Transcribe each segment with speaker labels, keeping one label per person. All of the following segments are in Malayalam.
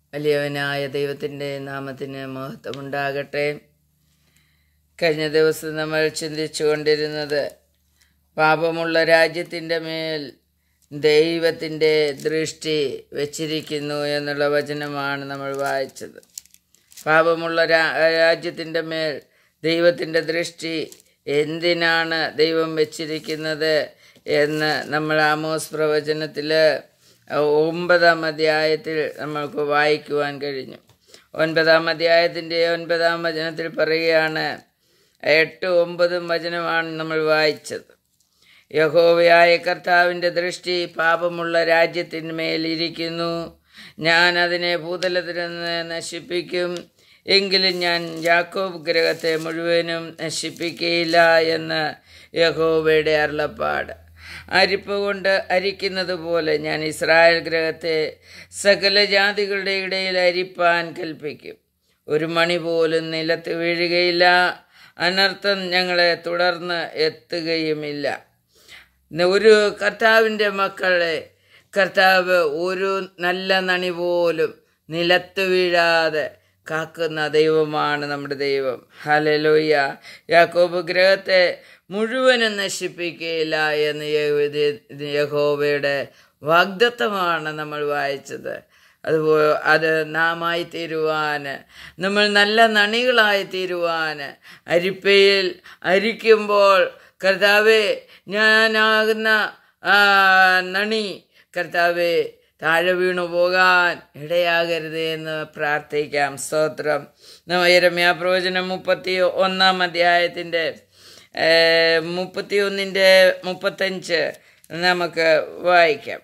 Speaker 1: വലിയവനായ ദൈവത്തിൻ്റെ നാമത്തിന് മഹത്വമുണ്ടാകട്ടെ കഴിഞ്ഞ ദിവസം നമ്മൾ ചിന്തിച്ചു കൊണ്ടിരുന്നത് പാപമുള്ള രാജ്യത്തിൻ്റെ മേൽ ദൈവത്തിൻ്റെ ദൃഷ്ടി വച്ചിരിക്കുന്നു എന്നുള്ള വചനമാണ് നമ്മൾ വായിച്ചത് പാപമുള്ള രാ- രാജ്യത്തിൻ്റെ മേൽ ദൈവത്തിൻ്റെ ദൃഷ്ടി എന്തിനാണ് ദൈവം വച്ചിരിക്കുന്നത് എന്ന് നമ്മൾ ആമോസ് പ്രവചനത്തിൽ ഒമ്പതാം അധ്യായത്തിൽ നമ്മൾക്ക് വായിക്കുവാൻ കഴിഞ്ഞു ഒൻപതാം അധ്യായത്തിൻ്റെ ഒൻപതാം വചനത്തിൽ പറയുകയാണ് എട്ട് ഒമ്പതും വചനമാണ് നമ്മൾ വായിച്ചത് യഹോവയായ കർത്താവിൻ്റെ ദൃഷ്ടി പാപമുള്ള രാജ്യത്തിന്മേലിരിക്കുന്നു ഞാൻ അതിനെ ഭൂതലത്തിൽ നിന്ന് നശിപ്പിക്കും എങ്കിലും ഞാൻ യാക്കോബ് ഗ്രഹത്തെ മുഴുവനും നശിപ്പിക്കുകയില്ല എന്ന് യഹോവയുടെ അരുളപ്പാട് അരിപ്പ് കൊണ്ട് അരിക്കുന്നത് പോലെ ഞാൻ ഇസ്രായേൽ ഗ്രഹത്തെ സകല ജാതികളുടെ ഇടയിൽ അരിപ്പാൻ കൽപ്പിക്കും ഒരു മണി പോലും നിലത്ത് വീഴുകയില്ല അനർത്ഥം ഞങ്ങളെ തുടർന്ന് എത്തുകയുമില്ല ഒരു കർത്താവിൻ്റെ മക്കളെ കർത്താവ് ഒരു നല്ല നണി പോലും നിലത്ത് വീഴാതെ കാക്കുന്ന ദൈവമാണ് നമ്മുടെ ദൈവം ഹലലോയ്യ യാക്കോബ് ഗ്രഹത്തെ മുഴുവനും നശിപ്പിക്കുകയില്ല എന്ന് യഹോവ- യഹോവയുടെ വാഗ്ദത്തമാണ് നമ്മൾ വായിച്ചത് അതുപോലെ അത് നാമായി തീരുവാൻ നമ്മൾ നല്ല നണികളായി തീരുവാൻ അരിപ്പയിൽ അരിക്കുമ്പോൾ കർത്താവെ ഞാനാകുന്ന ആ, നണി കർത്താവെ താഴെ വീണു പോകാൻ ഇടയാകരുത് എന്ന് പ്രാർത്ഥിക്കാം സ്തോത്രം യരമ്യ പ്രവചനം മുപ്പത്തി ഒന്നാം അധ്യായത്തിൻ്റെ മുപ്പത്തി ഒന്നിൻ്റെ മുപ്പത്തഞ്ച് നമുക്ക് വായിക്കാം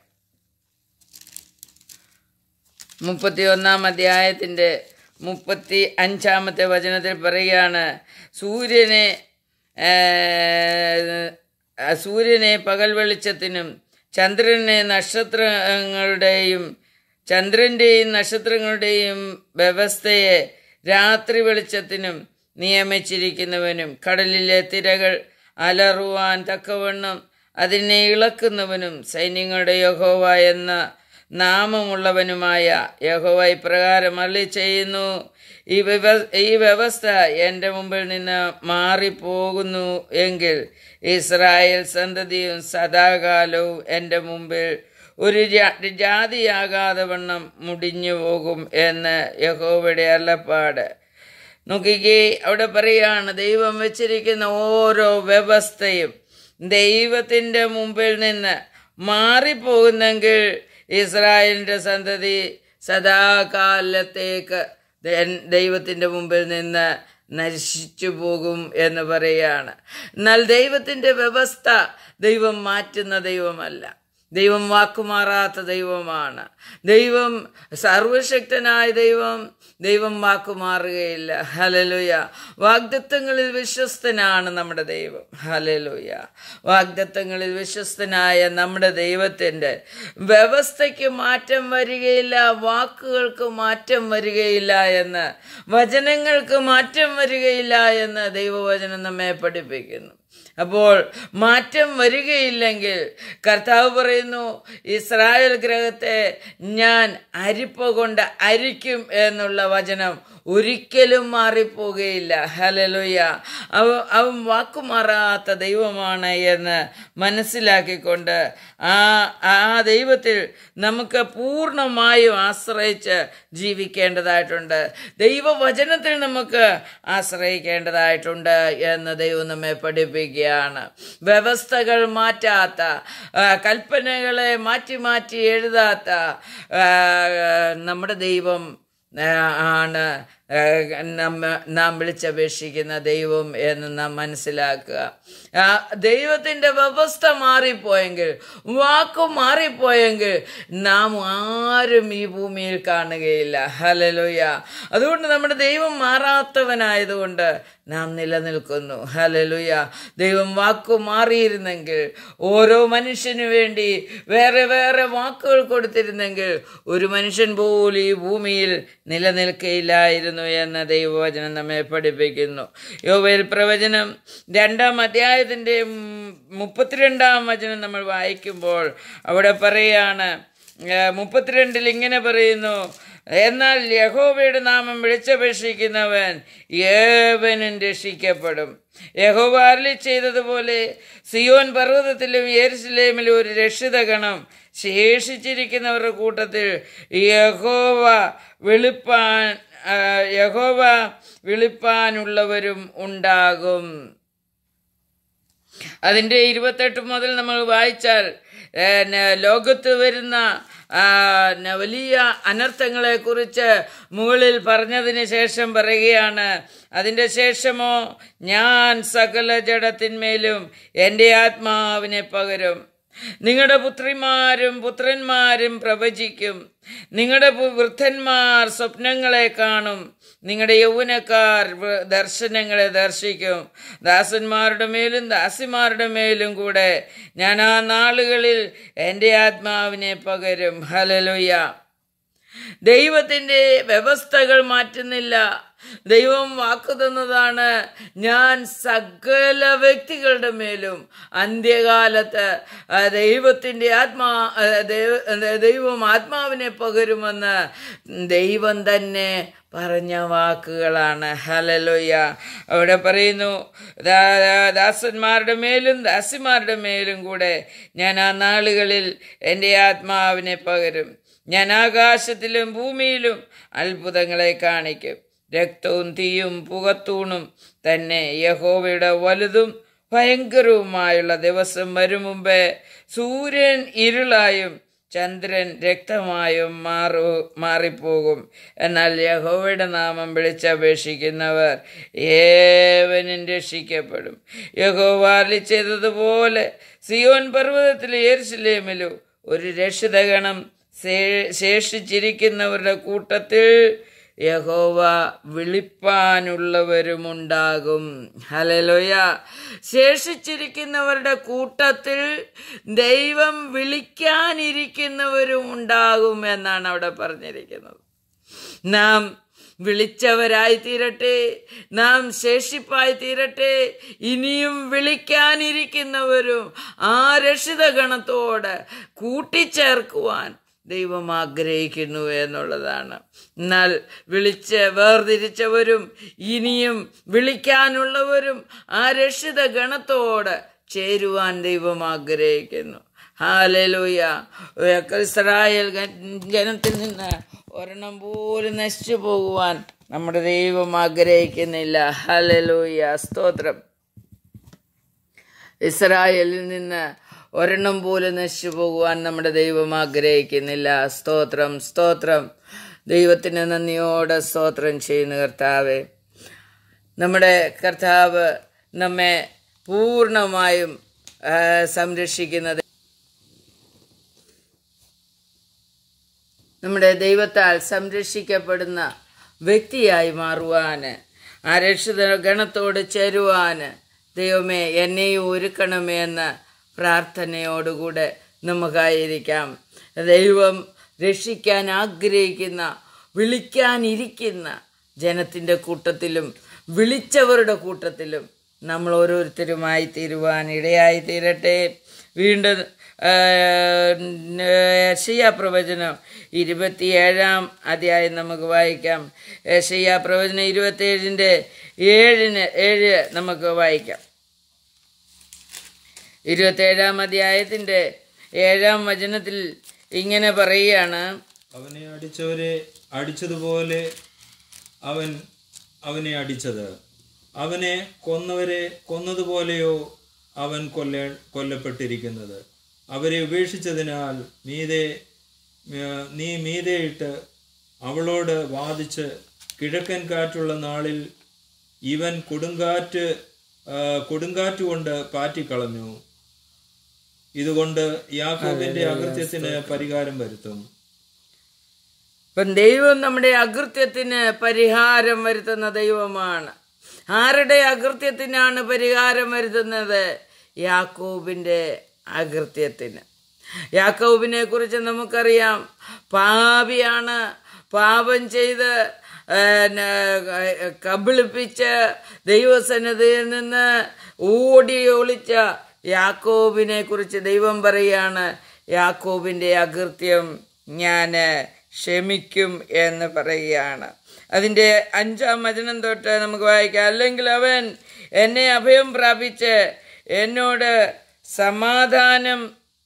Speaker 1: മുപ്പത്തി ഒന്നാം അധ്യായത്തിൻ്റെ മുപ്പത്തി അഞ്ചാമത്തെ വചനത്തിൽ പറയുകയാണ് സൂര്യനെ ഏ, സൂര്യനെ പകൽ വെളിച്ചത്തിനും ചന്ദ്രനെ നക്ഷത്രങ്ങളുടെയും ചന്ദ്രൻ്റെയും നക്ഷത്രങ്ങളുടെയും വ്യവസ്ഥയെ രാത്രി വെളിച്ചത്തിനും നിയമിച്ചിരിക്കുന്നവനും കടലിലെ തിരകൾ അലറുവാൻ തക്കവണ്ണം അതിനെ ഇളക്കുന്നവനും സൈന്യങ്ങളുടെ യഹോവ എന്ന നാമമുള്ളവനുമായ യഹോവ ഇപ്രകാരം അള്ളി ചെയ്യുന്നു ഈ വ്യവ ഈ വ്യവസ്ഥ എൻ്റെ മുമ്പിൽ നിന്ന് മാറിപ്പോകുന്നു എങ്കിൽ ഇസ്രായേൽ സന്തതിയും സദാകാലവും എൻ്റെ മുമ്പിൽ ഒരു ജാ- ജാതിയാകാതെ വണ്ണം മുടിഞ്ഞു പോകും എന്ന് യഹോവയുടെ അല്ലപ്പാട് നോക്കിക്കേ അവിടെ പറയാണ് ദൈവം വെച്ചിരിക്കുന്ന ഓരോ വ്യവസ്ഥയും ദൈവത്തിൻ്റെ മുമ്പിൽ നിന്ന് മാറിപ്പോകുന്നെങ്കിൽ ഇസ്രായേലിൻ്റെ സന്തതി സദാകാലത്തേക്ക് ദൈ- ദൈവത്തിൻ്റെ മുമ്പിൽ നിന്ന് നശിച്ചു പോകും എന്ന് പറയാണ് എന്നാൽ ദൈവത്തിൻ്റെ വ്യവസ്ഥ ദൈവം മാറ്റുന്ന ദൈവമല്ല ദൈവം വാക്കുമാറാത്ത ദൈവമാണ് ദൈവം സർവശക്തനായ ദൈവം ദൈവം വാക്കുമാറുകയില്ല ഹലലുയ വാഗ്ദത്തങ്ങളിൽ വിശ്വസ്തനാണ് നമ്മുടെ ദൈവം ഹലലുയ വാഗ്ദത്തങ്ങളിൽ വിശ്വസ്തനായ നമ്മുടെ ദൈവത്തിൻ്റെ വ്യവസ്ഥയ്ക്ക് മാറ്റം വരികയില്ല വാക്കുകൾക്ക് മാറ്റം വരികയില്ല എന്ന് വചനങ്ങൾക്ക് മാറ്റം വരികയില്ല എന്ന് ദൈവവചനം നമ്മെ പഠിപ്പിക്കുന്നു അപ്പോൾ മാറ്റം വരികയില്ലെങ്കിൽ കർത്താവ് പറയുന്നു ഇസ്രായേൽ ഗ്രഹത്തെ ഞാൻ അരിപ്പ കൊണ്ട് അരിക്കും എന്നുള്ള വചനം ഒരിക്കലും മാറിപ്പോകുകയില്ല ഹലലുയ അവ അവൻ വാക്കുമാറാത്ത ദൈവമാണ് എന്ന് മനസ്സിലാക്കിക്കൊണ്ട് ആ ആ ദൈവത്തിൽ നമുക്ക് പൂർണ്ണമായും ആശ്രയിച്ച് ജീവിക്കേണ്ടതായിട്ടുണ്ട് ദൈവവചനത്തിൽ നമുക്ക് ആശ്രയിക്കേണ്ടതായിട്ടുണ്ട് എന്ന് ദൈവം നമ്മെ പഠിപ്പിക്കുകയാണ് വ്യവസ്ഥകൾ മാറ്റാത്ത ആ, കൽപ്പനകളെ മാറ്റി മാറ്റി എഴുതാത്ത ആ, നമ്മുടെ ദൈവം ആ, ആണ് ആ, നമ്മ നാം വിളിച്ചപേക്ഷിക്കുന്ന ദൈവം എന്ന് നാം മനസ്സിലാക്കുക ആ, ദൈവത്തിൻ്റെ വ്യവസ്ഥ മാറിപ്പോയെങ്കിൽ വാക്കു മാറിപ്പോയെങ്കിൽ നാം ആരും ഈ ഭൂമിയിൽ കാണുകയില്ല ഹലലുയ അതുകൊണ്ട് നമ്മുടെ ദൈവം മാറാത്തവനായതുകൊണ്ട് നാം നിലനിൽക്കുന്നു ഹലലുയ ദൈവം വാക്കു മാറിയിരുന്നെങ്കിൽ ഓരോ മനുഷ്യനു വേണ്ടി വേറെ വേറെ വാക്കുകൾ കൊടുത്തിരുന്നെങ്കിൽ ഒരു മനുഷ്യൻ പോലും ഈ ഭൂമിയിൽ നിലനിൽക്കയില്ലായിരുന്നു എന്ന് ദൈവവചനം നമ്മെ പഠിപ്പിക്കുന്നു യോവേൽ പ്രവചനം രണ്ടാം അധ്യായത്തിൻ്റെ മുപ്പത്തിരണ്ടാം വചനം നമ്മൾ വായിക്കുമ്പോൾ അവിടെ പറയാണ് ആ, മുപ്പത്തിരണ്ടിൽ ഇങ്ങനെ പറയുന്നു എന്നാൽ യഹോവയുടെ നാമം വിളിച്ചപേക്ഷിക്കുന്നവൻ ഏവനും രക്ഷിക്കപ്പെടും യഹോവ അരളി ചെയ്തതുപോലെ സിയോൻ പർവ്വതത്തിലും യെരുസലേമിലും ഒരു രക്ഷിത ഗണം ശേഷിച്ചിരിക്കുന്നവരുടെ കൂട്ടത്തിൽ യഹോവ വെളുപ്പാൻ ആ, യഹോവ വിളിപ്പാനുള്ളവരും ഉണ്ടാകും അതിൻ്റെ ഇരുപത്തെട്ട് മുതൽ നമ്മൾ വായിച്ചാൽ ഏ, ന- ലോകത്ത് വരുന്ന ആ, ന- വലിയ അനർത്ഥങ്ങളെക്കുറിച്ച് മുകളിൽ പറഞ്ഞതിന് ശേഷം പറയുകയാണ് അതിൻ്റെ ശേഷമോ ഞാൻ സകല ജഡത്തിന്മേലും എൻ്റെ ആത്മാവിനെ പകരും നിങ്ങളുടെ പുത്രിമാരും പുത്രന്മാരും പ്രവചിക്കും നിങ്ങളുടെ പു- വൃദ്ധന്മാർ സ്വപ്നങ്ങളെ കാണും നിങ്ങളുടെ യൗവനക്കാർ വ- ദർശനങ്ങളെ ദർശിക്കും ദാസന്മാരുടെ മേലും ദാസിമാരുടെ മേലും കൂടെ ഞാൻ ആ നാളുകളിൽ എൻ്റെ ആത്മാവിനെ പകരും ഹലലുയ ദൈവത്തിൻ്റെ വ്യവസ്ഥകൾ മാറ്റുന്നില്ല ദൈവം വാക്കു തന്നതാണ് ഞാൻ സകല വ്യക്തികളുടെ മേലും അന്ത്യകാലത്ത് ആ, ദൈവത്തിൻ്റെ ആത്മാ ആ, ദൈവ- ദൈവം ആത്മാവിനെ പകരുമെന്ന് ദൈവം തന്നെ പറഞ്ഞ വാക്കുകളാണ് ഹലലോയ അവിടെ പറയുന്നു ദാ- ദാസന്മാരുടെ മേലും ദാസിമാരുടെ മേലും കൂടെ ഞാൻ ആ നാളുകളിൽ എൻ്റെ ആത്മാവിനെ പകരും ഞാൻ ആകാശത്തിലും ഭൂമിയിലും അത്ഭുതങ്ങളെ കാണിക്കും രക്തവും തീയും പുകത്തൂണും തന്നെ യഹോവയുടെ വലുതും ഭയങ്കരവുമായുള്ള ദിവസം വരും മുമ്പേ സൂര്യൻ ഇരുളായും ചന്ദ്രൻ രക്തമായും മാറു മാറിപ്പോകും എന്നാൽ യഹോവയുടെ നാമം വിളിച്ചപേക്ഷിക്കുന്നവർ ഏവനും രക്ഷിക്കപ്പെടും യഹോവ അരുളി ചെയ്തതുപോലെ സിയോൻ പർവ്വതത്തിൽ യെരുശലേമിലും ഒരു രക്ഷിതഗണം ശേ- ശേഷിച്ചിരിക്കുന്നവരുടെ കൂട്ടത്തിൽ യഹോവ വിളിപ്പാനുള്ളവരുമുണ്ടാകും ഹലലോയ ശേഷിച്ചിരിക്കുന്നവരുടെ കൂട്ടത്തിൽ ദൈവം വിളിക്കാനിരിക്കുന്നവരും ഉണ്ടാകും എന്നാണ് അവിടെ പറഞ്ഞിരിക്കുന്നത് നാം വിളിച്ചവരായി തീരട്ടെ നാം ശേഷിപ്പായി തീരട്ടെ ഇനിയും വിളിക്കാനിരിക്കുന്നവരും ആ രക്ഷിത ഗണത്തോട് കൂട്ടിച്ചേർക്കുവാൻ ദൈവം ആഗ്രഹിക്കുന്നു എന്നുള്ളതാണ് എന്നാൽ വിളിച്ച് വേർതിരിച്ചവരും ഇനിയും വിളിക്കാനുള്ളവരും ആ രക്ഷിത ഗണത്തോട് ചേരുവാൻ ദൈവം ആഗ്രഹിക്കുന്നു ഹാലലൂയ ഇസ്രായേൽ ഗ- ജനത്തിൽ നിന്ന് ഒരെണ്ണം പോലും നശിച്ചു പോകുവാൻ നമ്മുടെ ദൈവം ആഗ്രഹിക്കുന്നില്ല ഹലലൂയ സ്തോത്രം ഇസ്രായേലിൽ നിന്ന് ഒരെണ്ണം പോലും നശിച്ചു പോകുവാൻ നമ്മുടെ ദൈവം ആഗ്രഹിക്കുന്നില്ല സ്തോത്രം സ്തോത്രം ദൈവത്തിന് നന്ദിയോടെ സ്തോത്രം ചെയ്യുന്ന കർത്താവെ നമ്മുടെ കർത്താവ് നമ്മെ പൂർണ്ണമായും ആ, സംരക്ഷിക്കുന്നത് നമ്മുടെ ദൈവത്താൽ സംരക്ഷിക്കപ്പെടുന്ന വ്യക്തിയായി മാറുവാന് ആ രക്ഷിത ഗണത്തോട് ചേരുവാന് ദൈവമേ എന്നെയും ഒരുക്കണമേ എന്ന പ്രാർത്ഥനയോടുകൂടെ നമുക്കായിരിക്കാം ദൈവം രക്ഷിക്കാൻ ആഗ്രഹിക്കുന്ന വിളിക്കാനിരിക്കുന്ന ജനത്തിൻ്റെ കൂട്ടത്തിലും വിളിച്ചവരുടെ കൂട്ടത്തിലും നമ്മൾ ഓരോരുത്തരുമായി തീരുവാൻ ഇടയായി തീരട്ടെ വീണ്ടും യശയ്യ പ്രവചനം ഇരുപത്തിയേഴാം അധ്യായം നമുക്ക് വായിക്കാം യശയ്യ പ്രവചനം ഇരുപത്തിയേഴിൻ്റെ ഏഴിന് ഏഴ് നമുക്ക് വായിക്കാം ഇരുപത്തേഴാം അധ്യായത്തിൻ്റെ ഏഴാം വചനത്തിൽ ഇങ്ങനെ പറയുകയാണ്
Speaker 2: അവനെ അടിച്ചവരെ അടിച്ചതുപോലെ അവൻ അവനെ അടിച്ചത് അവനെ കൊന്നവരെ കൊന്നതുപോലെയോ അവൻ കൊല്ല കൊല്ലപ്പെട്ടിരിക്കുന്നത് അവരെ ഉപേക്ഷിച്ചതിനാൽ മീതെ ഏർ, നീ മീതെയിട്ട് അവളോട് വാദിച്ച് കിഴക്കൻ കാറ്റുള്ള നാളിൽ ഇവൻ കൊടുങ്കാറ്റ് ആ, കൊടുങ്കാറ്റ് കൊണ്ട് പാറ്റിക്കളഞ്ഞു ഇതുകൊണ്ട് യാക്കോബിന്റെ അകൃത്യത്തിന് പരിഹാരം വരുത്തും
Speaker 1: ഇപ്പം ദൈവം നമ്മുടെ അകൃത്യത്തിന് പരിഹാരം വരുത്തുന്ന ദൈവമാണ് ആരുടെ അകൃത്യത്തിനാണ് പരിഹാരം വരുത്തുന്നത് യാക്കോബിൻ്റെ അകൃത്യത്തിന് യാക്കോബിനെ കുറിച്ച് നമുക്കറിയാം പാപിയാണ് പാപം ചെയ്ത് ആ, ന- കബളിപ്പിച്ച് ദൈവസന്നിധിയിൽ നിന്ന് ഓടി ഒളിച്ച യാക്കോബിനെ കുറിച്ച് ദൈവം പറയാണ് യാക്കോബിൻ്റെ അകൃത്യം ഞാൻ ക്ഷമിക്കും എന്ന് പറയുകയാണ് അതിൻ്റെ അഞ്ചാം വചനം തൊട്ട് നമുക്ക് വായിക്കാം അല്ലെങ്കിൽ അവൻ എന്നെ അഭയം പ്രാപിച്ച് എന്നോട് സമാധാനം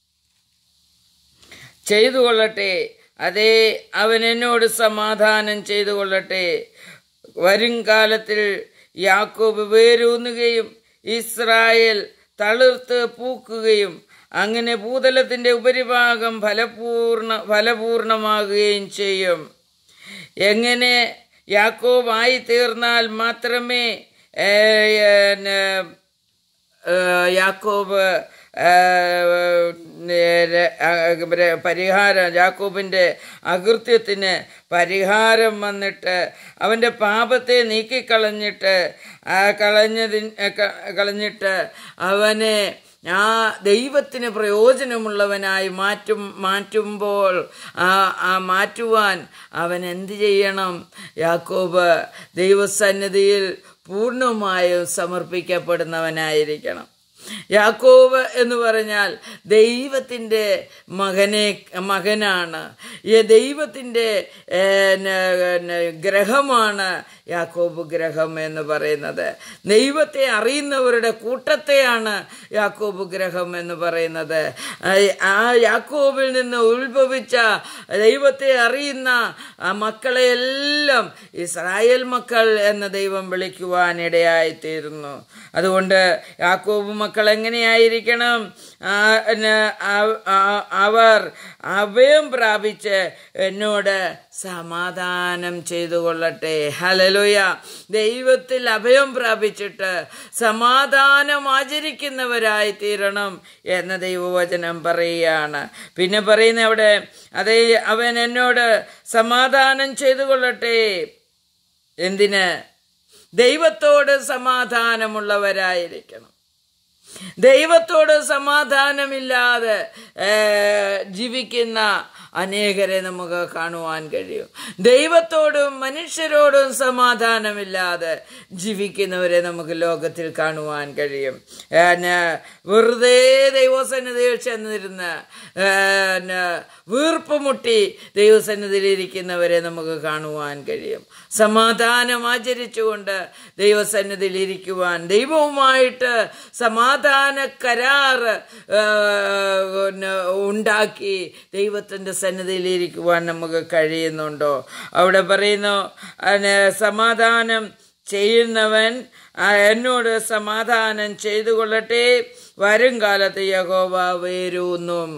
Speaker 1: ചെയ്തു കൊള്ളട്ടെ അതേ അവൻ എന്നോട് സമാധാനം ചെയ്തു കൊള്ളട്ടെ വരും കാലത്തിൽ യാക്കോബ് വേരൂന്നുകയും ഇസ്രായേൽ തളിർത്ത് പൂക്കുകയും അങ്ങനെ ഭൂതലത്തിന്റെ ഉപരിഭാഗം ഫലപൂർണ ഫലപൂർണമാകുകയും ചെയ്യും എങ്ങനെ യാക്കോബായി തീർന്നാൽ മാത്രമേ ഏ, ഏ, ഏ, യാക്കോബ് ഏ, ഏ, ഏ, പരിഹാരം യാക്കോബിൻ്റെ അകൃത്യത്തിന് പരിഹാരം വന്നിട്ട് അവൻ്റെ പാപത്തെ നീക്കിക്കളഞ്ഞിട്ട് ആ കളഞ്ഞതിന് ക- കളഞ്ഞിട്ട് അവനെ ആ ദൈവത്തിന് പ്രയോജനമുള്ളവനായി മാറ്റും മാറ്റുമ്പോൾ ആ ആ മാറ്റുവാൻ അവൻ എന്ത് ചെയ്യണം യാക്കോബ് ദൈവസന്നിധിയിൽ പൂർണ്ണമായും സമർപ്പിക്കപ്പെടുന്നവനായിരിക്കണം യാക്കോബ് എന്ന് പറഞ്ഞാൽ ദൈവത്തിൻ്റെ മകനെ മകനാണ് ഈ ദൈവത്തിൻ്റെ ഏ, ന- ന- ഗ്രഹമാണ് യാക്കോബ് ഗ്രഹം എന്ന് പറയുന്നത് ദൈവത്തെ അറിയുന്നവരുടെ കൂട്ടത്തെയാണ് യാക്കോബ് ഗ്രഹം എന്ന് പറയുന്നത് ആ- ആ യാക്കോബിൽ നിന്ന് ഉത്ഭവിച്ച ദൈവത്തെ അറിയുന്ന ആ മക്കളെയെല്ലാം ഇസ്രായേൽ മക്കൾ എന്ന ദൈവം വിളിക്കുവാനിടയായിത്തീരുന്നു അതുകൊണ്ട് യാക്കോബ് മക്കൾ എങ്ങനെയായിരിക്കണം ആ, ന- ആ- ആ- അവർ അഭയം പ്രാപിച്ച് എന്നോട് സമാധാനം ചെയ്തു കൊള്ളട്ടെ ഹലലുയ ദൈവത്തിൽ അഭയം പ്രാപിച്ചിട്ട് സമാധാനം ആചരിക്കുന്നവരായി തീരണം എന്ന ദൈവവചനം പറയുകയാണ് പിന്നെ പറയുന്ന അവിടെ അതേ അവൻ എന്നോട് സമാധാനം ചെയ്തു കൊള്ളട്ടെ എന്തിന് ദൈവത്തോട് സമാധാനമുള്ളവരായിരിക്കണം ദൈവത്തോട് സമാധാനമില്ലാതെ ഏ, ജീവിക്കുന്ന അനേകരെ നമുക്ക് കാണുവാൻ കഴിയും ദൈവത്തോടും മനുഷ്യരോടും സമാധാനമില്ലാതെ ജീവിക്കുന്നവരെ നമുക്ക് ലോകത്തിൽ കാണുവാൻ കഴിയും ഏ, ന- വെറുതെ ദൈവസന്നിധിയിൽ ചെന്നിരുന്ന് ഏ, ന- വീർപ്പുമുട്ടി ദൈവസന്നിധിയിൽ ഇരിക്കുന്നവരെ നമുക്ക് കാണുവാൻ കഴിയും സമാധാനം ആചരിച്ചുകൊണ്ട് ദൈവസന്നിധിയിൽ ഇരിക്കുവാൻ ദൈവവുമായിട്ട് സമാധാന കരാറ് ആ, പിന്നെ ഉണ്ടാക്കി ദൈവത്തിൻ്റെ സന്നിധിയിൽ ഇരിക്കുവാൻ നമുക്ക് കഴിയുന്നുണ്ടോ അവിടെ പറയുന്നു അതിന് സമാധാനം ചെയ്യുന്നവൻ ആ, എന്നോട് സമാധാനം ചെയ്തു കൊള്ളട്ടെ വരും കാലത്ത് യഹോവ വേരൂന്നും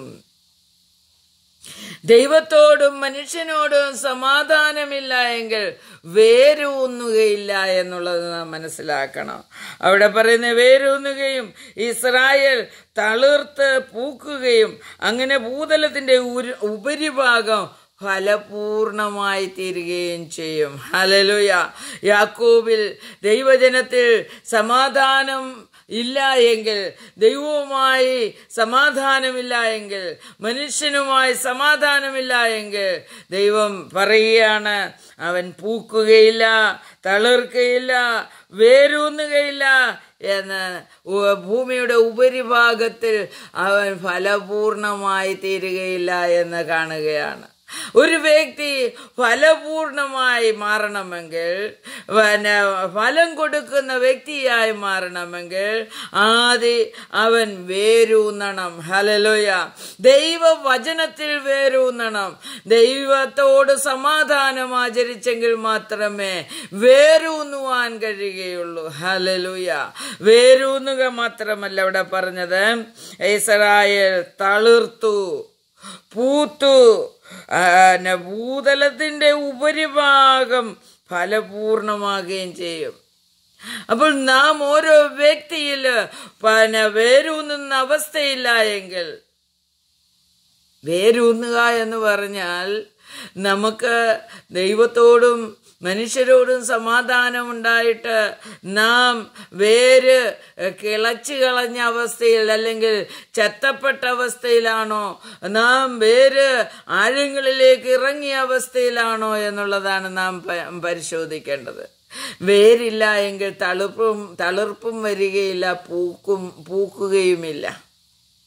Speaker 1: ദൈവത്തോടും മനുഷ്യനോടും സമാധാനമില്ല എങ്കിൽ വേരൂന്നുകയില്ല എന്നുള്ളത് നാം മനസ്സിലാക്കണം അവിടെ പറയുന്ന വേരൂന്നുകയും ഇസ്രായേൽ തളിർത്ത് പൂക്കുകയും അങ്ങനെ ഭൂതലത്തിന്റെ ഉരു- ഉപരിഭാഗം ഫലപൂർണമായി തീരുകയും ചെയ്യും ഹലലുയ യാക്കോബിൽ ദൈവജനത്തിൽ സമാധാനം ഇല്ല എങ്കിൽ ദൈവവുമായി സമാധാനമില്ല എങ്കിൽ മനുഷ്യനുമായി സമാധാനമില്ല എങ്കിൽ ദൈവം പറയുകയാണ് അവൻ പൂക്കുകയില്ല തളിർക്കുകയില്ല വേരൂന്നുകയില്ല എന്ന് ഉ- ഭൂമിയുടെ ഉപരിഭാഗത്തിൽ അവൻ ഫലപൂർണമായി തീരുകയില്ല എന്ന് കാണുകയാണ് ഒരു വ്യക്തി ഫലപൂർണമായി മാറണമെങ്കിൽ പിന്നെ ഫലം കൊടുക്കുന്ന വ്യക്തിയായി മാറണമെങ്കിൽ ആദ്യം അവൻ വേരൂന്നണം ഹലലോയ ദൈവവചനത്തിൽ വേരൂന്നണം ദൈവത്തോട് സമാധാനം ആചരിച്ചെങ്കിൽ മാത്രമേ വേരൂന്നുവാൻ കഴിയുകയുള്ളൂ ഹലലുയ വേരൂന്നുക മാത്രമല്ല ഇവിടെ പറഞ്ഞത് ഇസ്രായേൽ തളിർത്തു പൂത്തു ആ, ന- ഭൂതലത്തിന്റെ ഉപരിഭാഗം ഫലപൂർണമാകുകയും ചെയ്യും അപ്പോൾ നാം ഓരോ വ്യക്തിയിൽ പിന്നെ വേരൂന്നുന്ന അവസ്ഥയില്ല എങ്കിൽ വേരൂന്നുക എന്ന് പറഞ്ഞാൽ നമുക്ക് ദൈവത്തോടും മനുഷ്യരോടും സമാധാനം ഉണ്ടായിട്ട് നാം വേര് കിളച്ചു കളഞ്ഞ അവസ്ഥയിൽ അല്ലെങ്കിൽ ചെത്തപ്പെട്ട അവസ്ഥയിലാണോ നാം വേര് ആഴങ്ങളിലേക്ക് ഇറങ്ങിയ അവസ്ഥയിലാണോ എന്നുള്ളതാണ് നാം പ- പരിശോധിക്കേണ്ടത് വേരില്ല എങ്കിൽ തളിർപ്പും തളിർപ്പും വരികയില്ല പൂക്കും പൂക്കുകയുമില്ല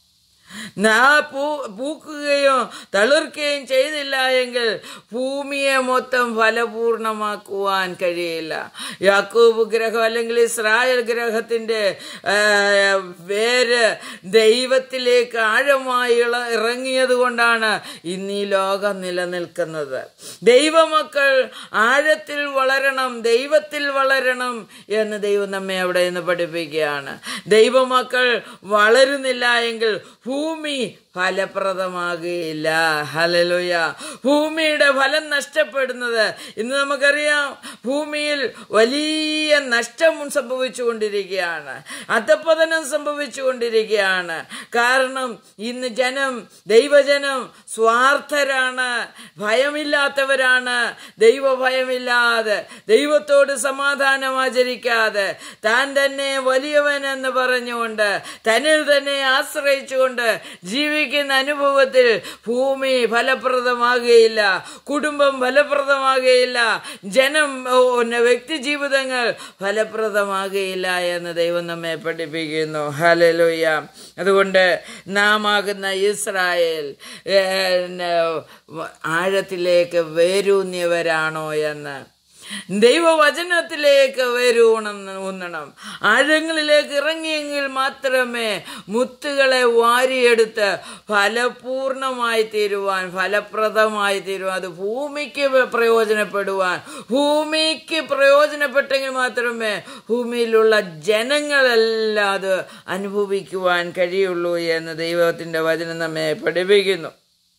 Speaker 1: നാ പൂ പൂക്കുകയോ തളിർക്കുകയും ചെയ്തില്ല എങ്കിൽ ഭൂമിയെ മൊത്തം ഫലപൂർണമാക്കുവാൻ കഴിയില്ല യാക്കൂബ് ഗ്രഹം അല്ലെങ്കിൽ ഇസ്രായേൽ ഗ്രഹത്തിന്റെ ആ, വേര് ദൈവത്തിലേക്ക് ആഴമായി ഇള- ഇറങ്ങിയത് കൊണ്ടാണ് ഇന്ന് ഈ ലോകം നിലനിൽക്കുന്നത് ദൈവമക്കൾ ആഴത്തിൽ വളരണം ദൈവത്തിൽ വളരണം എന്ന് ദൈവം നമ്മെ അവിടെ നിന്ന് പഠിപ്പിക്കുകയാണ് ദൈവമക്കൾ വളരുന്നില്ല എങ്കിൽ ഭൂമി ഫലപ്രദമാകുകയില്ല ഹലലുയ ഭൂമിയുടെ ഫലം നഷ്ടപ്പെടുന്നത് ഇന്ന് നമുക്കറിയാം ഭൂമിയിൽ വലിയ നഷ്ടം സംഭവിച്ചുകൊണ്ടിരിക്കുകയാണ് അധപ്പതനം സംഭവിച്ചുകൊണ്ടിരിക്കുകയാണ് കാരണം ഇന്ന് ജനം ദൈവജനം സ്വാർത്ഥരാണ് ഭയമില്ലാത്തവരാണ് ദൈവഭയമില്ലാതെ ദൈവത്തോട് സമാധാനം ആചരിക്കാതെ താൻ തന്നെ വലിയവൻ എന്ന് പറഞ്ഞുകൊണ്ട് തന്നിൽ തന്നെ ആശ്രയിച്ചുകൊണ്ട് ജീവിക്കുന്ന അനുഭവത്തിൽ ഭൂമി ഫലപ്രദമാകുകയില്ല കുടുംബം ഫലപ്രദമാകുകയില്ല ജനം ഓ, പിന്നെ വ്യക്തി ജീവിതങ്ങൾ ഫലപ്രദമാകുകയില്ല എന്ന് ദൈവം നമ്മെ പഠിപ്പിക്കുന്നു ഹലലുയ അതുകൊണ്ട് നാം ആകുന്ന ഇസ്രായേൽ ഏ, ന, ആഴത്തിലേക്ക് വേരൂന്നിയവരാണോ എന്ന് ദൈവവചനത്തിലേക്ക് വേരൂണം ഊന്നണം ആഴങ്ങളിലേക്ക് ഇറങ്ങിയെങ്കിൽ മാത്രമേ മുത്തുകളെ വാരിയെടുത്ത് ഫലപൂർണമായി തീരുവാൻ ഫലപ്രദമായി തീരുവാൻ അത് ഭൂമിക്ക് പ്രയോജനപ്പെടുവാൻ ഭൂമിക്ക് പ്രയോജനപ്പെട്ടെങ്കിൽ മാത്രമേ ഭൂമിയിലുള്ള ജനങ്ങളെല്ലാം അത് അനുഭവിക്കുവാൻ കഴിയുള്ളൂ എന്ന് ദൈവത്തിന്റെ വചനം നമ്മെ പഠിപ്പിക്കുന്നു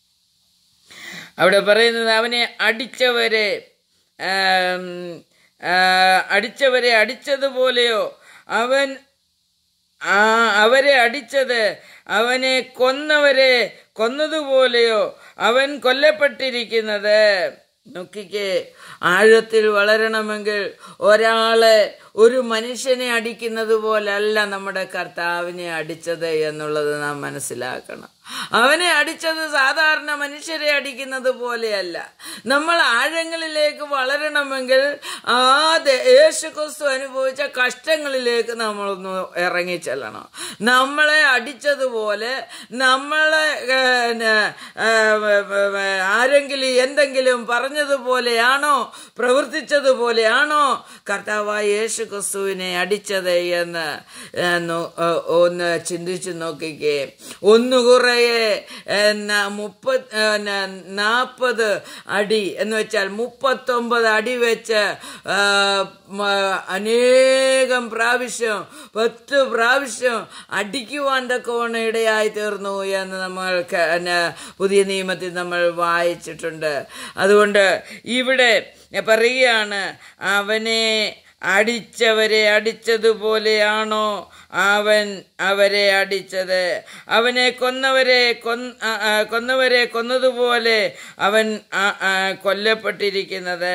Speaker 1: അവിടെ പറയുന്നത് അവനെ അടിച്ചവരെ ആം, ആ, അടിച്ചവരെ അടിച്ചതുപോലെയോ അവൻ ആ അവരെ അടിച്ചത് അവനെ കൊന്നവരെ കൊന്നതുപോലെയോ അവൻ കൊല്ലപ്പെട്ടിരിക്കുന്നത് നോക്കിക്കേ ആഴത്തിൽ വളരണമെങ്കിൽ ഒരാളെ ഒരു മനുഷ്യനെ അടിക്കുന്നത് പോലല്ല നമ്മുടെ കർത്താവിനെ അടിച്ചത് എന്നുള്ളത് നാം മനസ്സിലാക്കണം അവനെ അടിച്ചത് സാധാരണ മനുഷ്യരെ അടിക്കുന്നത് പോലെയല്ല നമ്മൾ ആഴങ്ങളിലേക്ക് വളരണമെങ്കിൽ ആ ദേ- യേശു ക്രിസ്തു അനുഭവിച്ച കഷ്ടങ്ങളിലേക്ക് നമ്മളൊന്ന് ഇറങ്ങിച്ചെല്ലണം നമ്മളെ അടിച്ചതുപോലെ നമ്മളെ ഏ, ന, ഏ, ഏ, ഏ, ആരെങ്കിലും എന്തെങ്കിലും പറഞ്ഞതുപോലെയാണോ പ്രവർത്തിച്ചതുപോലെയാണോ കർത്താവായ യേശു ക്രിസ്തുവിനെ അടിച്ചത് എന്ന് ഏ, നോ- ഏ, ഒന്ന് ചിന്തിച്ചു നോക്കിക്കേ ഒന്നുകുറയെ ഏ, ന- മുപ്പത് ഏ, ന- നാൽപ്പത് അടി എന്ന് വെച്ചാൽ മുപ്പത്തൊമ്പത് അടി വെച്ച് ആ, മ- അനേകം പ്രാവശ്യം പത്ത് പ്രാവശ്യം അടിക്കുവാൻ തക്കവണ്ണം ഇടയായി തീർന്നു എന്ന് നമ്മൾ ക- ന- പുതിയ നിയമത്തിൽ നമ്മൾ വായിച്ചിട്ടുണ്ട് അതുകൊണ്ട് ഇവിടെ പറയുകയാണ് അവനെ അടിച്ചവരെ അടിച്ചതുപോലെയാണോ അവൻ അവരെ അടിച്ചത് അവനെ കൊന്നവരെ കൊന്ന് ആ, ആ, കൊന്നവരെ കൊന്നതുപോലെ അവൻ ആ, ആ, കൊല്ലപ്പെട്ടിരിക്കുന്നത്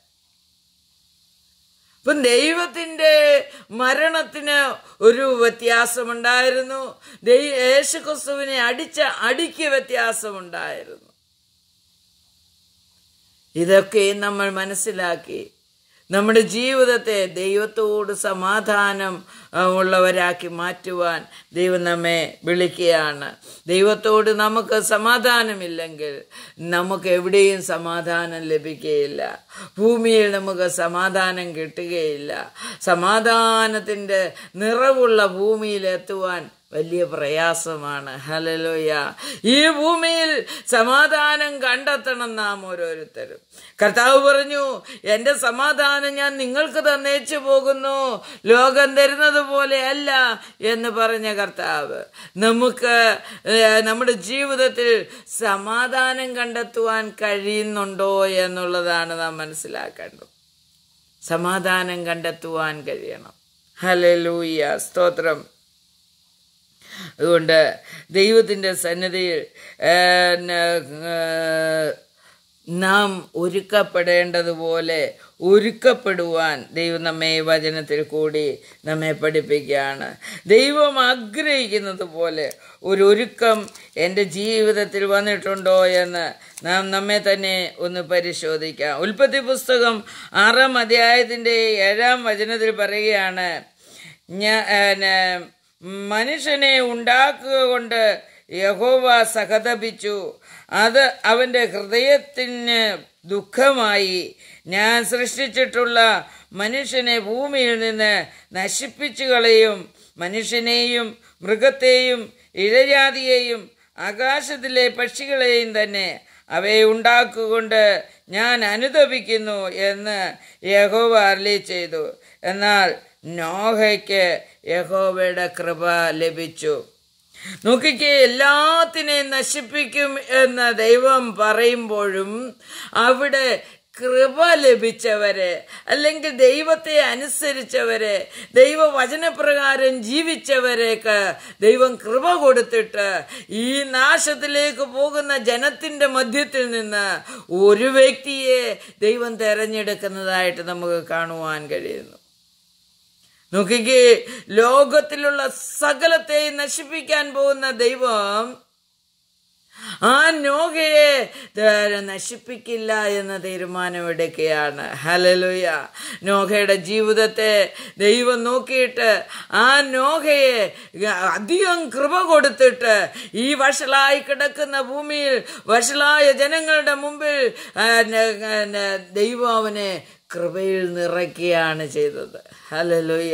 Speaker 1: ഇപ്പം ദൈവത്തിന്റെ മരണത്തിന് ഒരു വ്യത്യാസമുണ്ടായിരുന്നു ദൈ യേശുക്രിസ്തുവിനെ അടിച്ച അടിക്ക് വ്യത്യാസമുണ്ടായിരുന്നു ഇതൊക്കെ നമ്മൾ മനസ്സിലാക്കി നമ്മുടെ ജീവിതത്തെ ദൈവത്തോട് സമാധാനം ആ, ഉള്ളവരാക്കി മാറ്റുവാൻ ദൈവം നമ്മെ വിളിക്കുകയാണ് ദൈവത്തോട് നമുക്ക് സമാധാനമില്ലെങ്കിൽ നമുക്ക് എവിടെയും സമാധാനം ലഭിക്കുകയില്ല ഭൂമിയിൽ നമുക്ക് സമാധാനം കിട്ടുകയില്ല സമാധാനത്തിൻ്റെ നിറവുള്ള ഭൂമിയിൽ എത്തുവാൻ വലിയ പ്രയാസമാണ് ഹലലോയ ഈ ഭൂമിയിൽ സമാധാനം കണ്ടെത്തണം നാം ഓരോരുത്തരും കർത്താവ് പറഞ്ഞു എൻ്റെ സമാധാനം ഞാൻ നിങ്ങൾക്ക് തന്നേച്ചു പോകുന്നു ലോകം തരുന്നത് പോലെയല്ല എന്ന് പറഞ്ഞ കർത്താവ് നമുക്ക് ഏഹ്, നമ്മുടെ ജീവിതത്തിൽ സമാധാനം കണ്ടെത്തുവാൻ കഴിയുന്നുണ്ടോ എന്നുള്ളതാണ് നാം മനസ്സിലാക്കേണ്ടത് സമാധാനം കണ്ടെത്തുവാൻ കഴിയണം ഹലലൂയ സ്തോത്രം അതുകൊണ്ട് ദൈവത്തിൻ്റെ സന്നിധിയിൽ ഏ, ന- ഏ, നാം ഒരുക്കപ്പെടേണ്ടതുപോലെ ഒരുക്കപ്പെടുവാൻ ദൈവം നമ്മെ ഈ വചനത്തിൽ കൂടി നമ്മെ പഠിപ്പിക്കുകയാണ് ദൈവം ആഗ്രഹിക്കുന്നത് പോലെ ഒരു ഒരുക്കം എൻ്റെ ജീവിതത്തിൽ വന്നിട്ടുണ്ടോ എന്ന് നാം നമ്മെ തന്നെ ഒന്ന് പരിശോധിക്കാം ഉൽപ്പത്തി പുസ്തകം ആറാം അധ്യായത്തിൻ്റെ ഏഴാം വചനത്തിൽ പറയുകയാണ് ഞാൻ മനുഷ്യനെ ഉണ്ടാക്കുക കൊണ്ട് യഹോവ സഹതപിച്ചു അത് അവൻ്റെ ഹൃദയത്തിന് ദുഃഖമായി ഞാൻ സൃഷ്ടിച്ചിട്ടുള്ള മനുഷ്യനെ ഭൂമിയിൽ നിന്ന് നശിപ്പിച്ചു കളയും മനുഷ്യനെയും മൃഗത്തെയും ഇഴജാതിയെയും ആകാശത്തിലെ പക്ഷികളെയും തന്നെ അവയെ ഉണ്ടാക്കുകൊണ്ട് ഞാൻ അനുതപിക്കുന്നു എന്ന് യഹോവ അരളി ചെയ്തു എന്നാൽ നോഹയ്ക്ക് യഹോവയുടെ കൃപ ലഭിച്ചു നോക്കിക്കേ എല്ലാത്തിനെയും നശിപ്പിക്കും എന്ന് ദൈവം പറയുമ്പോഴും അവിടെ കൃപ ലഭിച്ചവരെ അല്ലെങ്കിൽ ദൈവത്തെ അനുസരിച്ചവരെ ദൈവവചനപ്രകാരം ജീവിച്ചവരേക്ക് ദൈവം കൃപ കൊടുത്തിട്ട് ഈ നാശത്തിലേക്ക് പോകുന്ന ജനത്തിന്റെ മധ്യത്തിൽ നിന്ന് ഒരു വ്യക്തിയെ ദൈവം തെരഞ്ഞെടുക്കുന്നതായിട്ട് നമുക്ക് കാണുവാൻ കഴിയുന്നു നോക്കിക്കേ ലോകത്തിലുള്ള സകലത്തെയും നശിപ്പിക്കാൻ പോകുന്ന ദൈവം ആ നോഹയെ ത- നശിപ്പിക്കില്ല എന്ന തീരുമാനമെടുക്കുകയാണ് ഹലലുയ നോഹയുടെ ജീവിതത്തെ ദൈവം നോക്കിയിട്ട് ആ നോഹയെ അധികം കൃപ കൊടുത്തിട്ട് ഈ വഷളായി കിടക്കുന്ന ഭൂമിയിൽ വഷളായ ജനങ്ങളുടെ മുമ്പിൽ ആ, ന- ന- ദൈവം അവനെ കൃപയിൽ നിറയ്ക്കുകയാണ് ചെയ്തത് ഹലലുയ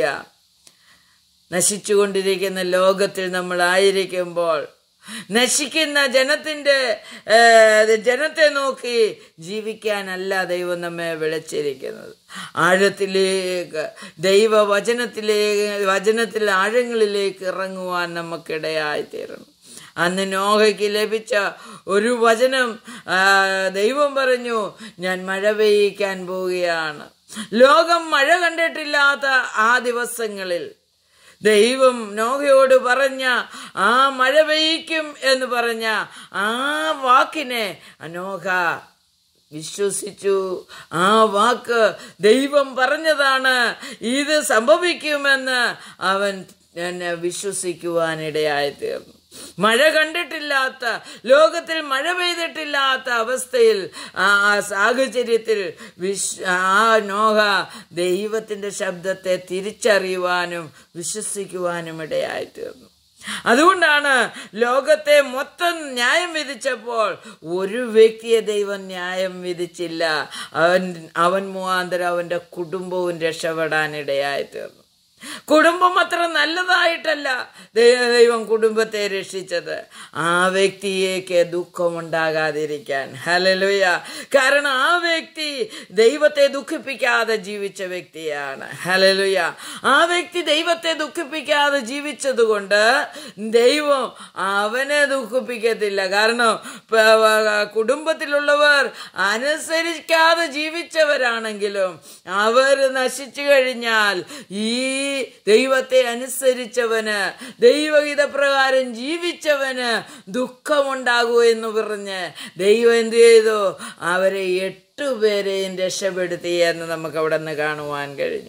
Speaker 1: നശിച്ചുകൊണ്ടിരിക്കുന്ന ലോകത്തിൽ നമ്മൾ ആയിരിക്കുമ്പോൾ നശിക്കുന്ന ജനത്തിന്റെ ഏ, ജനത്തെ നോക്കി ജീവിക്കാനല്ല ദൈവം നമ്മെ വിളിച്ചിരിക്കുന്നത് ആഴത്തിലേക്ക് ദൈവവചനത്തിലേക്ക് വചനത്തിൽ ആഴങ്ങളിലേക്ക് ഇറങ്ങുവാൻ നമുക്കിടയായി തീരണം അന്ന് നോഹയ്ക്ക് ലഭിച്ച ഒരു വചനം ആ, ദൈവം പറഞ്ഞു ഞാൻ മഴ പെയ്യിക്കാൻ പോവുകയാണ് ലോകം മഴ കണ്ടിട്ടില്ലാത്ത ആ ദിവസങ്ങളിൽ ദൈവം നോഹയോട് പറഞ്ഞ ആ മഴ പെയ്യിക്കും എന്ന് പറഞ്ഞ ആ വാക്കിനെ അനോഹ വിശ്വസിച്ചു ആ വാക്ക് ദൈവം പറഞ്ഞതാണ് ഇത് സംഭവിക്കുമെന്ന് അവൻ എന്നെ വിശ്വസിക്കുവാനിടയായി തീർന്നു മഴ കണ്ടിട്ടില്ലാത്ത ലോകത്തിൽ മഴ പെയ്തിട്ടില്ലാത്ത അവസ്ഥയിൽ ആ ആ സാഹചര്യത്തിൽ വിശ് ആ നോഹ ദൈവത്തിന്റെ ശബ്ദത്തെ തിരിച്ചറിയുവാനും വിശ്വസിക്കുവാനും ഇടയായി തീർന്നു അതുകൊണ്ടാണ് ലോകത്തെ മൊത്തം ന്യായം വിധിച്ചപ്പോൾ ഒരു വ്യക്തിയെ ദൈവം ന്യായം വിധിച്ചില്ല അവൻ അവൻ മുഖാന്തരം അവന്റെ കുടുംബവും രക്ഷപ്പെടാനിടയായി തീർന്നു കുടുംബം അത്ര നല്ലതായിട്ടല്ല ദൈ- ദൈവം കുടുംബത്തെ രക്ഷിച്ചത് ആ വ്യക്തിയേക്ക് ദുഃഖമുണ്ടാകാതിരിക്കാൻ ഹലലുയ കാരണം ആ വ്യക്തി ദൈവത്തെ ദുഃഖിപ്പിക്കാതെ ജീവിച്ച വ്യക്തിയാണ് ഹലലുയ ആ വ്യക്തി ദൈവത്തെ ദുഃഖിപ്പിക്കാതെ ജീവിച്ചതുകൊണ്ട് ദൈവം അവനെ ദുഃഖിപ്പിക്കത്തില്ല കാരണം പ- വ- കുടുംബത്തിലുള്ളവർ അനുസരിക്കാതെ ജീവിച്ചവരാണെങ്കിലും അവർ നശിച്ചു കഴിഞ്ഞാൽ ഈ ദൈവത്തെ അനുസരിച്ചവന് ദൈവഹിതപ്രകാരം ജീവിച്ചവന് ദുഃഖമുണ്ടാകൂ എന്ന് പറഞ്ഞ് ദൈവം എന്ത് ചെയ്തു അവരെ എട്ടുപേരെയും രക്ഷപ്പെടുത്തി എന്ന് നമുക്ക് അവിടെ നിന്ന് കാണുവാൻ കഴിഞ്ഞു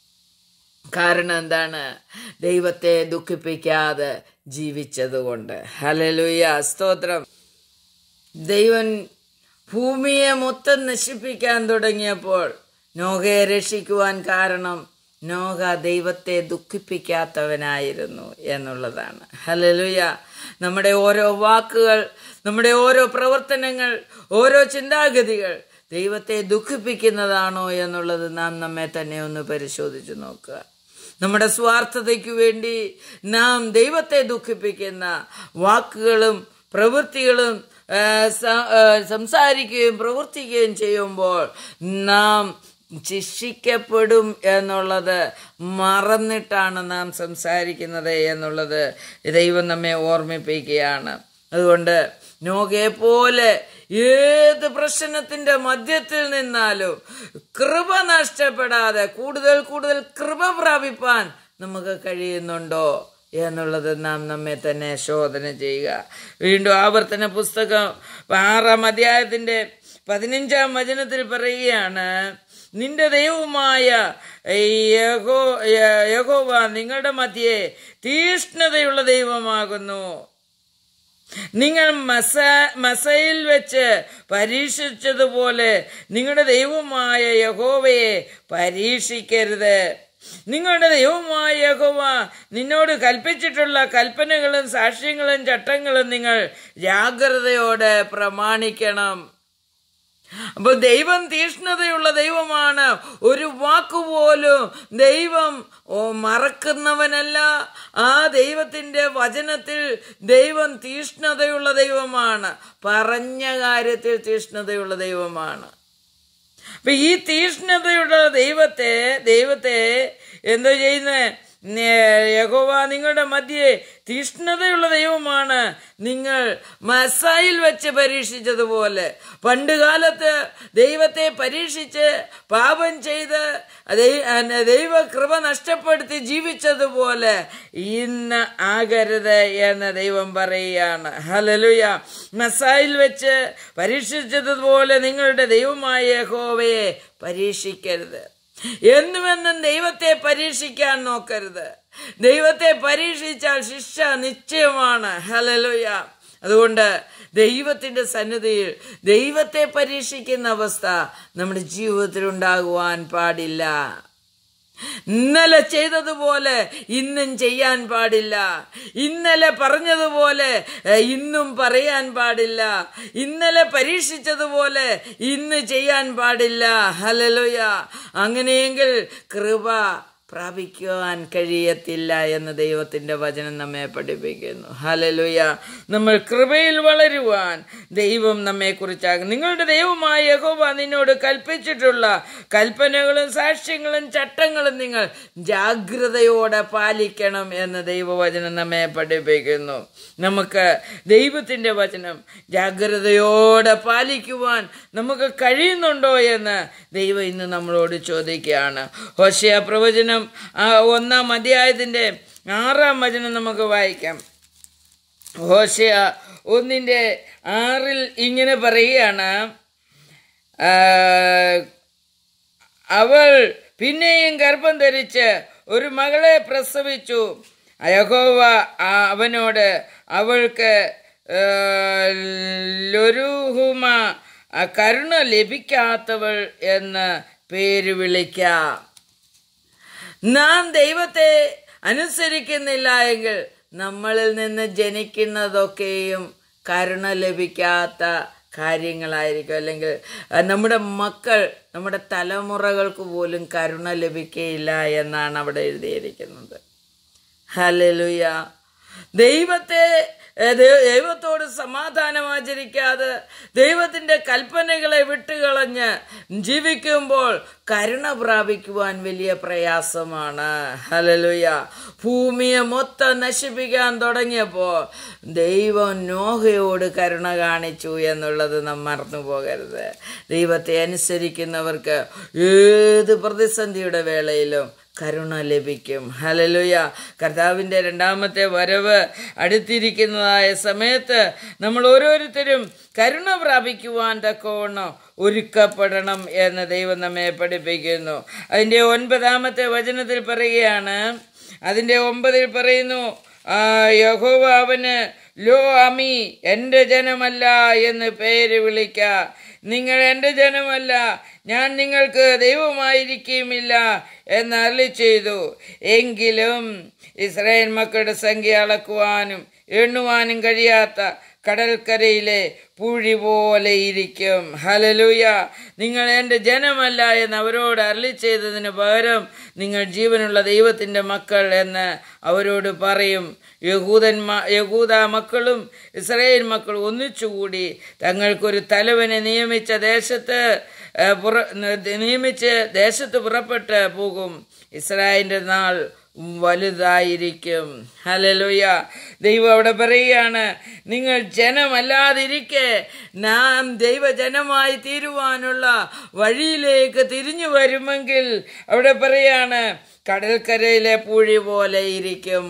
Speaker 1: കാരണം എന്താണ് ദൈവത്തെ ദുഃഖിപ്പിക്കാതെ ജീവിച്ചതുകൊണ്ട് ഹലലുയ സ്തോത്രം ദൈവൻ ഭൂമിയെ മൊത്തം നശിപ്പിക്കാൻ തുടങ്ങിയപ്പോൾ നോഹയെ രക്ഷിക്കുവാൻ കാരണം നോഹ ദൈവത്തെ ദുഃഖിപ്പിക്കാത്തവനായിരുന്നു എന്നുള്ളതാണ് ഹലലുയ നമ്മുടെ ഓരോ വാക്കുകൾ നമ്മുടെ ഓരോ പ്രവർത്തനങ്ങൾ ഓരോ ചിന്താഗതികൾ ദൈവത്തെ ദുഃഖിപ്പിക്കുന്നതാണോ എന്നുള്ളത് നാം നമ്മെ തന്നെ ഒന്ന് പരിശോധിച്ചു നോക്കുക നമ്മുടെ സ്വാർത്ഥതയ്ക്കു വേണ്ടി നാം ദൈവത്തെ ദുഃഖിപ്പിക്കുന്ന വാക്കുകളും പ്രവൃത്തികളും ആ, സ- ആ, സംസാരിക്കുകയും പ്രവർത്തിക്കുകയും ചെയ്യുമ്പോൾ നാം ശിക്ഷിക്കപ്പെടും എന്നുള്ളത് മറന്നിട്ടാണ് നാം സംസാരിക്കുന്നത് എന്നുള്ളത് ദൈവം നമ്മെ ഓർമ്മിപ്പിക്കുകയാണ് അതുകൊണ്ട് നോകയെ പോലെ ഏത് പ്രശ്നത്തിന്റെ മധ്യത്തിൽ നിന്നാലും കൃപ നഷ്ടപ്പെടാതെ കൂടുതൽ കൂടുതൽ കൃപ പ്രാപിപ്പാൻ നമുക്ക് കഴിയുന്നുണ്ടോ എന്നുള്ളത് നാം നമ്മെ തന്നെ ശോധന ചെയ്യുക വീണ്ടും ആവർത്തന പുസ്തകം ആറാം അധ്യായത്തിന്റെ പതിനഞ്ചാം വചനത്തിൽ പറയുകയാണ് നിന്റെ ദൈവമായ യഹോ യഹോവ നിങ്ങളുടെ മധ്യേ തീഷ്ണതയുള്ള ദൈവമാകുന്നു നിങ്ങൾ മസ മസയിൽ വെച്ച് പരീക്ഷിച്ചതുപോലെ നിങ്ങളുടെ ദൈവമായ യഹോവയെ പരീക്ഷിക്കരുത് നിങ്ങളുടെ ദൈവമായ യഹോവ നിന്നോട് കൽപ്പിച്ചിട്ടുള്ള കൽപ്പനകളും സാക്ഷ്യങ്ങളും ചട്ടങ്ങളും നിങ്ങൾ ജാഗ്രതയോടെ പ്രമാണിക്കണം അപ്പൊ ദൈവം തീഷ്ണതയുള്ള ദൈവമാണ് ഒരു വാക്കുപോലും ദൈവം ഓ മറക്കുന്നവനല്ല ആ ദൈവത്തിന്റെ വചനത്തിൽ ദൈവം തീഷ്ണതയുള്ള ദൈവമാണ് പറഞ്ഞ കാര്യത്തിൽ തീഷ്ണതയുള്ള ദൈവമാണ് അപ്പൊ ഈ തീഷ്ണതയുള്ള ദൈവത്തെ ദൈവത്തെ എന്തോ ചെയ്യുന്നത് യഹോവ നിങ്ങളുടെ മധ്യേ തീഷ്ണതയുള്ള ദൈവമാണ് നിങ്ങൾ മസായിൽ വെച്ച് പരീക്ഷിച്ചതുപോലെ പണ്ട് കാലത്ത് ദൈവത്തെ പരീക്ഷിച്ച് പാപം ചെയ്ത് ദൈ- ദൈവ കൃപ നഷ്ടപ്പെടുത്തി ജീവിച്ചതുപോലെ ഇന്ന് ആകരുത് എന്ന് ദൈവം പറയുകയാണ് ഹലലുയ മസായിൽ വെച്ച് പരീക്ഷിച്ചതുപോലെ നിങ്ങളുടെ ദൈവമായ യഹോവയെ പരീക്ഷിക്കരുത് എന്നുമെന്നും ദൈവത്തെ പരീക്ഷിക്കാൻ നോക്കരുത് ദൈവത്തെ പരീക്ഷിച്ചാൽ ശിക്ഷ നിശ്ചയമാണ് ഹലലുയ അതുകൊണ്ട് ദൈവത്തിന്റെ സന്നിധിയിൽ ദൈവത്തെ പരീക്ഷിക്കുന്ന അവസ്ഥ നമ്മുടെ ജീവിതത്തിൽ ഉണ്ടാകുവാൻ പാടില്ല ഇന്നലെ ചെയ്തതുപോലെ ഇന്നും ചെയ്യാൻ പാടില്ല ഇന്നലെ പറഞ്ഞതുപോലെ ഏഹ്, ഇന്നും പറയാൻ പാടില്ല ഇന്നലെ പരീക്ഷിച്ചതുപോലെ ഇന്ന് ചെയ്യാൻ പാടില്ല ഹലലുയ അങ്ങനെയെങ്കിൽ കൃപ പ്രാപിക്കുവാൻ കഴിയത്തില്ല എന്ന് ദൈവത്തിന്റെ വചനം നമ്മെ പഠിപ്പിക്കുന്നു ഹലലുയ നമ്മൾ കൃപയിൽ വളരുവാൻ ദൈവം നമ്മെ കുറിച്ചാകും നിങ്ങളുടെ ദൈവമായ യഹോവ നിന്നോട് കൽപ്പിച്ചിട്ടുള്ള കൽപ്പനകളും സാക്ഷ്യങ്ങളും ചട്ടങ്ങളും നിങ്ങൾ ജാഗ്രതയോടെ പാലിക്കണം എന്ന് ദൈവവചനം നമ്മെ പഠിപ്പിക്കുന്നു നമുക്ക് ദൈവത്തിന്റെ വചനം ജാഗ്രതയോടെ പാലിക്കുവാൻ നമുക്ക് കഴിയുന്നുണ്ടോ എന്ന് ദൈവം ഇന്ന് നമ്മളോട് ചോദിക്കുകയാണ് ഹോശയ പ്രവചനം ആ ഒന്നാം അധ്യായത്തിന്റെ ആറാം വചനം നമുക്ക് വായിക്കാം ഹോശയ ഒന്നിന്റെ ആറിൽ ഇങ്ങനെ പറയുകയാണ് ആ, അവൾ പിന്നെയും ഗർഭം ധരിച്ച് ഒരു മകളെ പ്രസവിച്ചു യഹോവ ആ- അവനോട് അവൾക്ക് ആ, ലൊരുഹുമ ആ, കരുണ ലഭിക്കാത്തവൾ എന്ന് പേര് വിളിക്കാം നാം ദൈവത്തെ അനുസരിക്കുന്നില്ല എങ്കിൽ നമ്മളിൽ നിന്ന് ജനിക്കുന്നതൊക്കെയും കരുണ ലഭിക്കാത്ത കാര്യങ്ങളായിരിക്കും അല്ലെങ്കിൽ അഹ് നമ്മുടെ മക്കൾ നമ്മുടെ തലമുറകൾക്ക് പോലും കരുണ ലഭിക്കുകയില്ല എന്നാണ് അവിടെ എഴുതിയിരിക്കുന്നത് ഹലലുയ ദൈവത്തെ ഏ, ദൈ- ദൈവത്തോട് സമാധാനം ആചരിക്കാതെ ദൈവത്തിന്റെ കൽപ്പനകളെ വിട്ടുകളഞ്ഞ് ജീവിക്കുമ്പോൾ കരുണ പ്രാപിക്കുവാൻ വലിയ പ്രയാസമാണ് ഹലലുയ ഭൂമിയെ മൊത്തം നശിപ്പിക്കാൻ തുടങ്ങിയപ്പോൾ ദൈവം നോഹയോട് കരുണ കാണിച്ചു എന്നുള്ളത് നാം മറന്നു പോകരുത് ദൈവത്തെ അനുസരിക്കുന്നവർക്ക് ഏത് പ്രതിസന്ധിയുടെ വേളയിലും കരുണ ലഭിക്കും ഹലലുയ കർത്താവിൻ്റെ രണ്ടാമത്തെ വരവ് അടുത്തിരിക്കുന്നതായ സമയത്ത് നമ്മൾ ഓരോരുത്തരും കരുണ പ്രാപിക്കുവാൻ തക്കവണ്ണം ഒരുക്കപ്പെടണം എന്ന് ദൈവം നമ്മെ പഠിപ്പിക്കുന്നു അതിൻ്റെ ഒൻപതാമത്തെ വചനത്തിൽ പറയുകയാണ് അതിൻ്റെ ഒമ്പതിൽ പറയുന്നു ആ, യഹോവ അവന് ലോ അമി എൻ്റെ ജനമല്ല എന്ന് പേര് വിളിക്ക നിങ്ങൾ എൻ്റെ ജനമല്ല ഞാൻ നിങ്ങൾക്ക് ദൈവമായിരിക്കുകയുമില്ല എന്ന് അരളി ചെയ്തു എങ്കിലും ഇസ്രായേൽ മക്കളുടെ സംഖ്യ അളക്കുവാനും എണ്ണുവാനും കഴിയാത്ത കടൽക്കരയിലെ പുഴി പോലെ ഇരിക്കും ഹലലൂയ നിങ്ങൾ എൻ്റെ ജനമല്ല എന്ന് അവരോട് അരളി ചെയ്തതിന് പകരം നിങ്ങൾ ജീവനുള്ള ദൈവത്തിൻ്റെ മക്കൾ എന്ന് അവരോട് പറയും യഹൂദന്മാ യഹൂദ മക്കളും ഇസ്രായേൽ മക്കളും ഒന്നിച്ചുകൂടി തങ്ങൾക്കൊരു തലവനെ നിയമിച്ച ദേശത്ത് ഏ, പുറ നിയമിച്ച് ദേശത്ത് പുറപ്പെട്ട് പോകും ഇസ്രായേലിൻ്റെ നാൾ വലുതായിരിക്കും ഹലലുയ ദൈവം അവിടെ പറയുകയാണ് നിങ്ങൾ ജനമല്ലാതിരിക്കെ നാം ദൈവജനമായി തീരുവാനുള്ള വഴിയിലേക്ക് തിരിഞ്ഞു വരുമെങ്കിൽ അവിടെ പറയാണ് കടൽക്കരയിലെ പൂഴി പോലെ ഇരിക്കും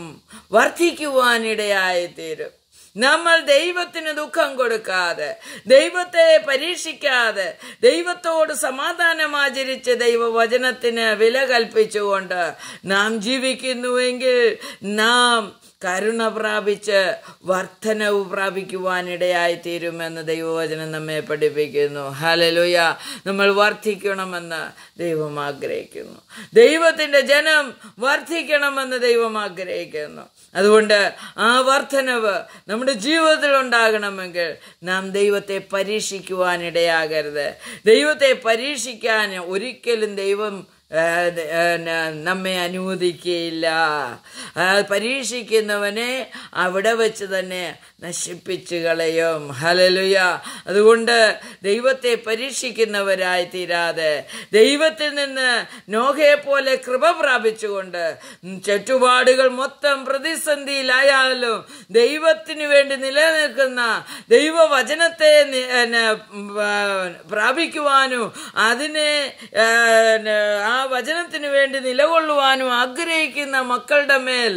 Speaker 1: വർദ്ധിക്കുവാനിടയായി തീരും നമ്മൾ ദൈവത്തിന് ദുഃഖം കൊടുക്കാതെ ദൈവത്തെ പരീക്ഷിക്കാതെ ദൈവത്തോട് സമാധാനം ആചരിച്ച് ദൈവവചനത്തിന് വില കൽപ്പിച്ചുകൊണ്ട് നാം ജീവിക്കുന്നുവെങ്കിൽ നാം കരുണ പ്രാപിച്ച് വർധനവ് പ്രാപിക്കുവാനിടയായി തീരുമെന്ന് ദൈവവചനം നമ്മെ പഠിപ്പിക്കുന്നു ഹലലുയ നമ്മൾ വർദ്ധിക്കണമെന്ന് ദൈവം ആഗ്രഹിക്കുന്നു ദൈവത്തിൻ്റെ ജനം വർദ്ധിക്കണമെന്ന് ദൈവം ആഗ്രഹിക്കുന്നു അതുകൊണ്ട് ആ വർധനവ് നമ്മുടെ ജീവിതത്തിൽ ഉണ്ടാകണമെങ്കിൽ നാം ദൈവത്തെ പരീക്ഷിക്കുവാനിടയാകരുത് ദൈവത്തെ പരീക്ഷിക്കാൻ ഒരിക്കലും ദൈവം ആ, ആ, ന- നമ്മെ അനുവദിക്കുകയില്ല ആ, പരീക്ഷിക്കുന്നവനെ അവിടെ വെച്ച് തന്നെ നശിപ്പിച്ചു കളയും ഹലലുയ അതുകൊണ്ട് ദൈവത്തെ പരീക്ഷിക്കുന്നവരായി തീരാതെ ദൈവത്തിൽ നിന്ന് നോഹയെ പോലെ കൃപ പ്രാപിച്ചുകൊണ്ട് ചുറ്റുപാടുകൾ മൊത്തം പ്രതിസന്ധിയിലായാലും ദൈവത്തിനു വേണ്ടി നിലനിൽക്കുന്ന ദൈവവചനത്തെ നി- ന- ആ, പ്രാപിക്കുവാനും അതിനെ ആ, ന- ആ വചനത്തിന് വേണ്ടി നിലകൊള്ളുവാനും ആഗ്രഹിക്കുന്ന മക്കളുടെ മേൽ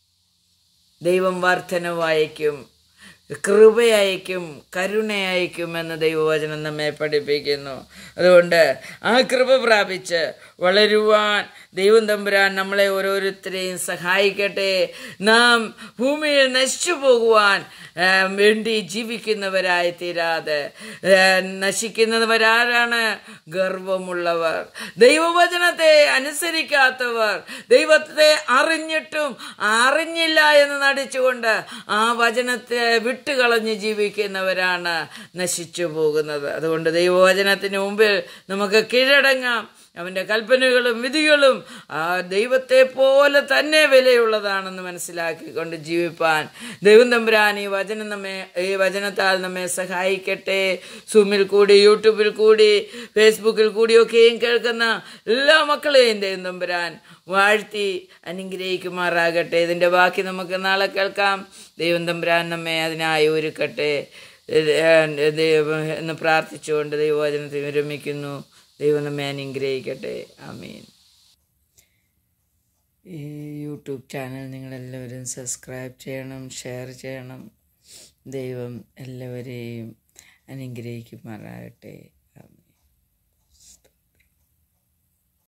Speaker 1: ദൈവം വർധനവായിക്കും കൃപയയക്കും കരുണയയക്കും എന്ന് ദൈവവചനം നമ്മെ പഠിപ്പിക്കുന്നു അതുകൊണ്ട് ആ കൃപ പ്രാപിച്ച് വളരുവാൻ ദൈവം തമ്പുരാൻ നമ്മളെ ഓരോരുത്തരെയും സഹായിക്കട്ടെ നാം ഭൂമിയിൽ നശിച്ചു പോകുവാൻ ആ, വേണ്ടി ജീവിക്കുന്നവരായി തീരാതെ ആ, നശിക്കുന്നവരാരാണ് ഗർവമുള്ളവർ ദൈവവചനത്തെ അനുസരിക്കാത്തവർ ദൈവത്തെ അറിഞ്ഞിട്ടും അറിഞ്ഞില്ല എന്ന് നടിച്ചുകൊണ്ട് ആ വചനത്തെ വിട്ടുകളഞ്ഞ് ജീവിക്കുന്നവരാണ് നശിച്ചു പോകുന്നത് അതുകൊണ്ട് ദൈവവചനത്തിന് മുമ്പിൽ നമുക്ക് കീഴടങ്ങാം അവൻ്റെ കൽപ്പനകളും വിധികളും ആ ദൈവത്തെ പോലെ തന്നെ വിലയുള്ളതാണെന്ന് മനസ്സിലാക്കിക്കൊണ്ട് ജീവിപ്പാൻ ദൈവം തമ്പുരാൻ ഈ വചനം നമ്മെ ഈ വചനത്താൽ നമ്മെ സഹായിക്കട്ടെ സൂമിൽ കൂടി യൂട്യൂബിൽ കൂടി ഫേസ്ബുക്കിൽ കൂടിയൊക്കെയും കേൾക്കുന്ന എല്ലാ മക്കളെയും ദൈവം തമ്പുരാൻ വാഴ്ത്തി അനുഗ്രഹിക്കുമാറാകട്ടെ ഇതിൻ്റെ ബാക്കി നമുക്ക് നാളെ കേൾക്കാം ദൈവം തമ്പുരാൻ നമ്മെ അതിനായി ഒരുക്കട്ടെ ഇത്, ഏ, ദൈവം എന്ന് പ്രാർത്ഥിച്ചുകൊണ്ട് ദൈവവചനത്തിൽ വിരമിക്കുന്നു ദൈവം നമ്മെ അനുഗ്രഹിക്കട്ടെ ആമീൻ ഈ യൂട്യൂബ് ചാനൽ നിങ്ങളെല്ലാവരും സബ്സ്ക്രൈബ് ചെയ്യണം ഷെയർ ചെയ്യണം ദൈവം എല്ലാവരെയും അനുഗ്രഹിക്കുമാറാകട്ടെ